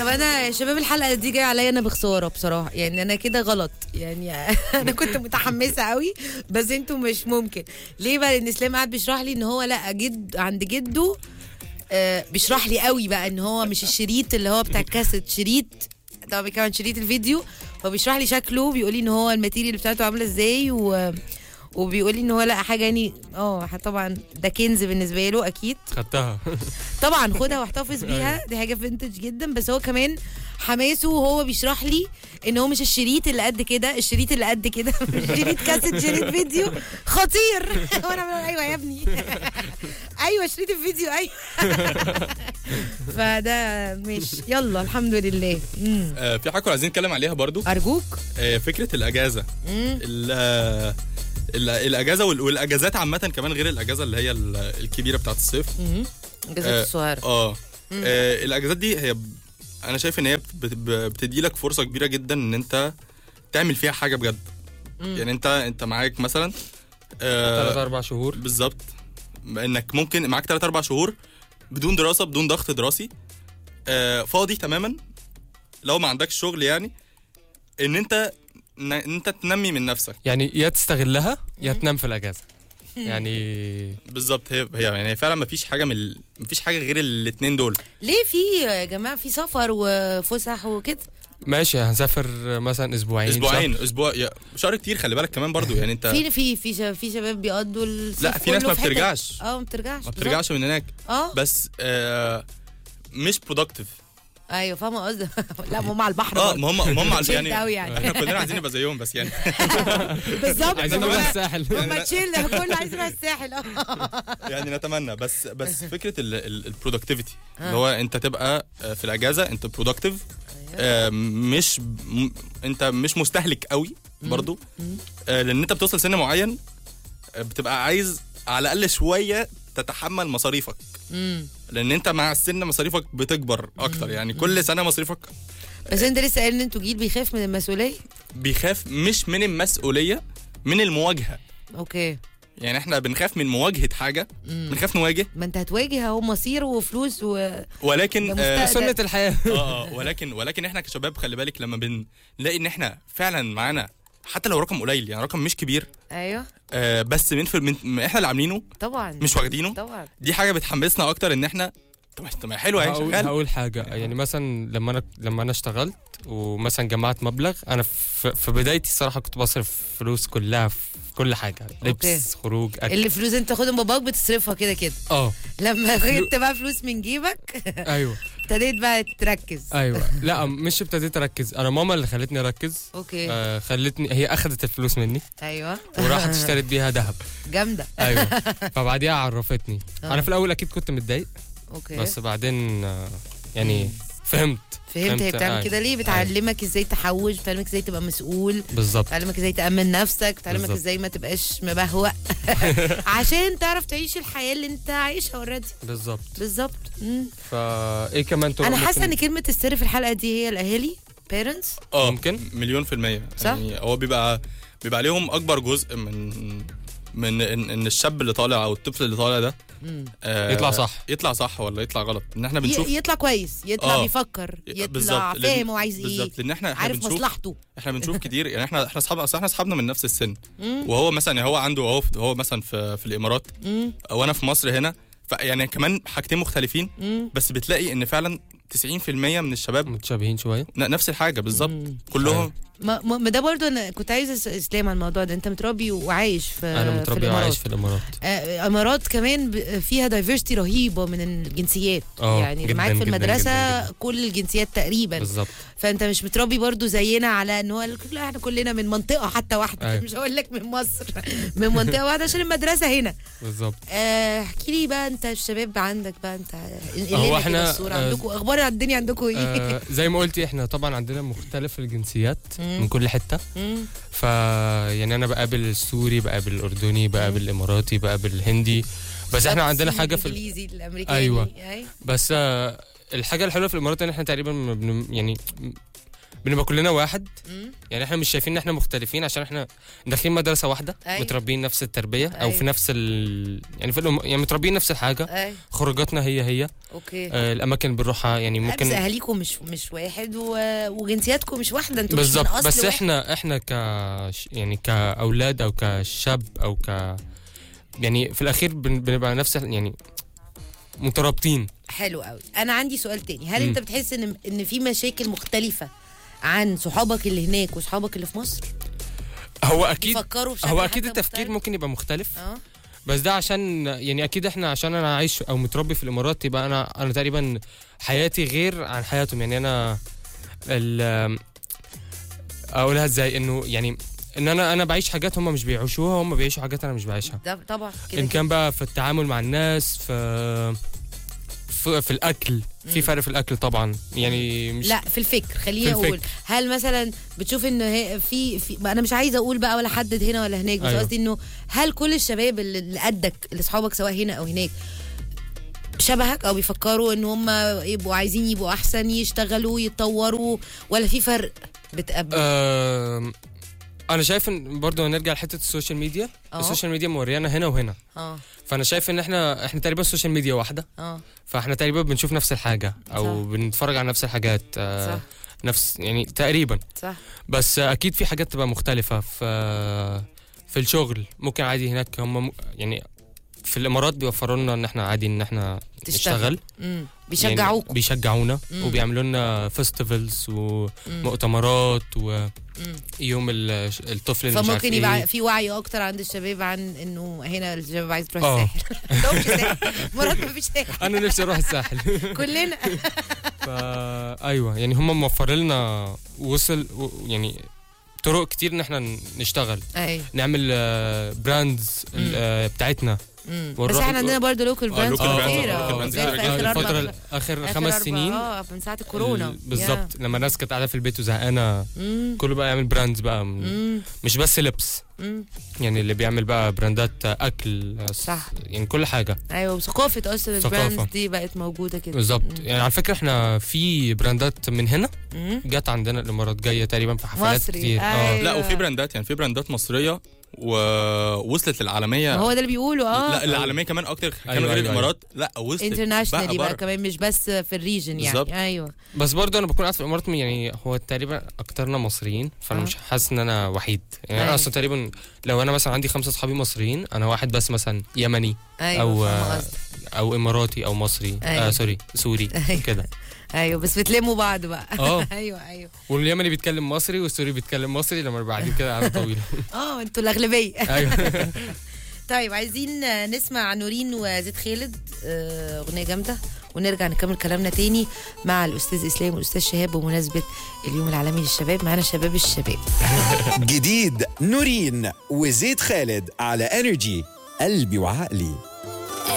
انا يا شباب الحلقه دي جايه عليا انا بخساره بصراحه يعني انا كده غلط يعني انا كنت متحمسه قوي بس انتوا مش ممكن ليه بقى لان اسلام قاعد بيشرح لي ان هو لا جد عند جده آه بيشرح لي قوي بقى ان هو مش الشريط اللي هو بتاع الكاسيت شريط طبعا بيتكلم عن شريط الفيديو فبيشرح لي شكله بيقول لي ان هو الماتيريال بتاعته عامله ازاي و وبيقول لي ان هو لا حاجه يعني اه طبعا ده كنز بالنسبه له اكيد خدتها طبعا خدها واحتفظ بيها دي حاجه فينتج جدا بس هو كمان حماسه وهو بيشرح لي ان هو مش الشريط اللي قد كده الشريط اللي قد كده مش شريط كاسيت شريط فيديو خطير وانا بقول ايوه يا ابني ايوه شريط الفيديو ايوه فده مش يلا الحمد لله مم. آه، في حاجه كنا عايزين نتكلم عليها برضو ارجوك آه، فكره الاجازه مم. ال- آه، ال- الاجازه وال- والاجازات عامه كمان غير الاجازه اللي هي ال- الكبيره بتاعت الصيف مم. الجزات آه، الصغيره اه آه، الاجازات دي هي ب- انا شايف ان هي بتدي لك فرصه كبيره جدا ان انت تعمل فيها حاجه بجد يعني انت انت معاك مثلا ثلاث آه اربع شهور بالظبط انك ممكن معاك 3 4 شهور بدون دراسه بدون ضغط دراسي آه فاضي تماما لو ما عندكش شغل يعني ان انت ان انت تنمي من نفسك يعني يا تستغلها يا تنام في الاجازه يعني بالظبط هي هي يعني فعلا ما فيش حاجه من ال- ما فيش حاجه غير الاثنين دول ليه في يا جماعه في سفر وفسح وكده ماشي هنسافر مثلا اسبوعين اسبوعين شهر. اسبوع يا شهر كتير خلي بالك كمان برضو يعني انت في في في شباب في شباب بيقضوا الصيف لا، في ناس كله ما حتة. بترجعش. اه ما بترجعش ما بترجعش من هناك اه بس آه مش برودكتيف ايوه فاهمه قصدي لا ما هم على البحر اه برضه. ما هم ما هم شد يعني قوي يعني. احنا كلنا عايزين نبقى زيهم بس يعني بالظبط عايزين هم- نروح الساحل هم تشيل كل عايز يروح الساحل اه يعني نتمنى بس بس فكره البرودكتيفيتي اللي هو انت تبقى آه، في الاجازه انت برودكتيف مش م- انت مش مستهلك قوي برضو آه، لان انت بتوصل سن معين آه، بتبقى عايز على الاقل شويه تتحمل مصاريفك مم. لان انت مع السن مصاريفك بتكبر اكتر يعني كل سنه مصاريفك بس انت لسه قايل ان انتوا جيل بيخاف من المسؤوليه بيخاف مش من المسؤوليه من المواجهه اوكي يعني احنا بنخاف من مواجهه حاجه بنخاف نواجه ما انت هتواجه اهو مصير وفلوس و... ولكن ده آه، مستقبل. سنه الحياه اه اه ولكن ولكن احنا كشباب خلي بالك لما بنلاقي ان احنا فعلا معانا حتى لو رقم قليل يعني رقم مش كبير ايوه آه بس من, في من احنا اللي عاملينه طبعا مش واخدينه طبعا دي حاجه بتحمسنا اكتر ان احنا طب طب ما حلوه اهي هقول, شغال هقول حاجه يعني مثلا لما انا لما انا اشتغلت ومثلا جمعت مبلغ انا في, في بدايتي الصراحه كنت بصرف فلوس كلها في كل حاجه لبس أوكي. خروج اكل اللي فلوس انت تاخدها من باباك بتصرفها كده كده اه لما جبت بقى فلوس من جيبك ايوه ابتديت بقى تركز ايوه لا مش ابتديت اركز انا ماما اللي خلتني اركز اوكي آه خلتني هي اخذت الفلوس مني ايوه وراحت اشترت بيها ذهب جامده ايوه فبعديها عرفتني آه. انا في الاول اكيد كنت متضايق اوكي بس بعدين آه، يعني فهمت فهمت هي بتعمل أيوة. كده ليه بتعلمك ازاي تحوش بتعلمك ازاي تبقى مسؤول بالظبط بتعلمك ازاي تأمن نفسك بتعلمك بالظبط. ازاي ما تبقاش مبهوأ عشان تعرف تعيش الحياة اللي انت عايشها اوريدي بالظبط بالظبط مم. فايه كمان طرق انا حاسة ممكن- ان كلمة السر في الحلقة دي هي الاهالي parents اه ممكن. مليون في المية صح؟ يعني هو بيبقى بيبقى عليهم اكبر جزء من من ان, إن الشاب اللي طالع او الطفل اللي طالع ده مم. آه يطلع صح. يطلع صح ولا يطلع غلط ان احنا بنشوف ي- يطلع كويس يطلع آه. بيفكر بالظبط. يطلع لأن- فاهم هو عايز ايه بالظبط لان احنا احنا عارف بنشوف مصلحته احنا بنشوف كتير يعني احنا احنا اصحاب اصل احنا اصحابنا من نفس السن مم. وهو مثلا هو عنده هو هو مثلا في في الامارات مم. وانا في مصر هنا يعني كمان حاجتين مختلفين مم. بس بتلاقي ان فعلا 90% من الشباب متشابهين شويه ن- نفس الحاجه بالظبط مم. كلهم ما, ما ما ده برضو انا كنت عايزه أس- اسلام على الموضوع ده انت متربي وعايش في انا في متربي الامارات وعايش في الامارات آه، امارات كمان ب- فيها دايفرستي رهيبه من الجنسيات اه يعني اللي جداً معاك في جداً المدرسه جداً جداً. كل الجنسيات تقريبا بالظبط فانت مش متربي برضو زينا على ان هو لا احنا كلنا من منطقه حتى واحده أيوة. مش هقول لك من مصر من منطقه واحده عشان المدرسه هنا بالظبط آه، احكي لي بقى انت الشباب عندك بقى انت هو إحنا إحنا، الصوره آه، عندكم اخبار الدنيا عندكم ايه آه زي ما قلتي احنا طبعا عندنا مختلف الجنسيات مم. من كل حته مم. ف يعني انا بقابل السوري بقابل الاردني بقابل الاماراتي بقابل الهندي بس احنا عندنا حاجه في ال- الانجليزي الامريكاني أيوة. أي. بس آه الحاجه الحلوه في الامارات ان احنا تقريبا ما بن- يعني بنبقى كلنا واحد مم. يعني احنا مش شايفين ان احنا مختلفين عشان احنا داخلين مدرسه واحده أيوة. متربيين نفس التربيه او أيوة. في نفس ال... يعني في الأم... يعني متربيين نفس الحاجه اي خروجاتنا هي هي اوكي آه الاماكن اللي بنروحها يعني ممكن بس ممكن اهاليكم مش مش واحد و... وجنسياتكم مش واحده انتوا مش من بالظبط أصل بس واحد. احنا احنا ك يعني كاولاد او كشاب او ك يعني في الاخير بن- بنبقى نفس يعني مترابطين حلو قوي انا عندي سؤال تاني هل مم. انت بتحس ان ان في مشاكل مختلفه عن صحابك اللي هناك وصحابك اللي في مصر هو اكيد بيفكروا بشكل هو حتى اكيد التفكير مختلف؟ ممكن يبقى مختلف اه بس ده عشان يعني اكيد احنا عشان انا عايش او متربي في الامارات يبقى انا انا تقريبا حياتي غير عن حياتهم يعني انا ال اقولها ازاي انه يعني ان انا انا بعيش حاجات هم مش بيعيشوها هم بيعيشوا حاجات انا مش بعيشها ده طبعا كده ان كده. كان بقى في التعامل مع الناس في في, في الاكل في فرق في الاكل طبعا يعني مش لا في الفكر خليني في اقول الفكر. هل مثلا بتشوف ان هي- في في انا مش عايزه اقول بقى ولا حدد هنا ولا هناك بس أيوة. قصدي انه هل كل الشباب اللي اللي قدك اللي اصحابك سواء هنا او هناك شبهك او بيفكروا ان هم يبقوا عايزين يبقوا احسن يشتغلوا يتطوروا ولا في فرق بتقابل آم، انا شايف ان برضه هنرجع لحته السوشيال ميديا اه. السوشيال ميديا موريانا هنا وهنا اه فانا شايف ان احنا احنا تقريبا السوشيال ميديا واحده اه فاحنا تقريبا بنشوف نفس الحاجه او صح. بنتفرج على نفس الحاجات آه صح نفس يعني تقريبا صح بس آه اكيد في حاجات تبقى مختلفه في في الشغل ممكن عادي هناك هم م- يعني في الامارات بيوفروا لنا ان احنا عادي ان احنا تشتغل. نشتغل امم بيشجعوكم يعني بيشجعونا مم. وبيعملوا لنا فيستيفالز مم. ومؤتمرات مم. ويوم ال- الطفل اللي مش عارف فممكن إيه. يبقى في وعي اكتر عند الشباب عن انه هنا الشباب عايز تروح اه. الساحل ده مش ساحل مرات مفيش ساحل انا نفسي اروح الساحل كلنا فا ايوه يعني هم موفرين لنا وصل و- يعني طرق كتير ان احنا نشتغل ايوه نعمل آه، براندز مم. آه، بتاعتنا مم. بس ونروح- احنا عندنا برضه لوكال اه، براندز local brands، كتير local اه، brands زي كتير في جدا. اخر الفترة اربع اخر آخر خمس أربع- سنين اه من ساعه الكورونا ال- بالظبط لما الناس كانت قاعده في البيت وزهقانه مم. كله بقى يعمل براندز بقى مم. مش بس لبس مم. يعني اللي بيعمل بقى براندات اكل آه، صح. يعني كل حاجه ايوه وثقافه اصلا ثقافة. البراندز دي بقت موجوده كده بالظبط مم. يعني على فكره احنا في براندات من هنا مم. جت عندنا الامارات جايه تقريبا في حفلات مصري، كتير أيوة. لا وفي براندات يعني في براندات مصريه ووصلت للعالميه ما هو ده اللي بيقولوا اه لا العالميه كمان اكتر كانوا أيوة، غير أيوة، الامارات لا وصلت انترناشونال يبقى بره. كمان مش بس في الريجن يعني بالظبط. ايوه بس برضه انا بكون قاعد في الامارات يعني هو تقريبا اكترنا مصريين فانا آه. مش حاسس ان انا وحيد يعني أيوة. انا اصلا تقريبا لو انا مثلا عندي خمسه اصحابي مصريين انا واحد بس مثلا يمني ايوه او فاهمة آه، قصدك. او اماراتي او مصري أيوة. آه سوري سوري أيوة. كده ايوه بس بتلموا بعض بقى اه ايوه ايوه واليمني بيتكلم مصري والسوري بيتكلم مصري لما نبقى قاعدين كده قعده طويله اه انتوا الاغلبيه ايوه طيب عايزين نسمع نورين وزيد خالد آه، اغنيه جامده ونرجع نكمل كلامنا تاني مع الاستاذ اسلام والاستاذ شهاب بمناسبه اليوم العالمي للشباب معانا شباب الشباب جديد نورين وزيد خالد على انرجي قلبي وعقلي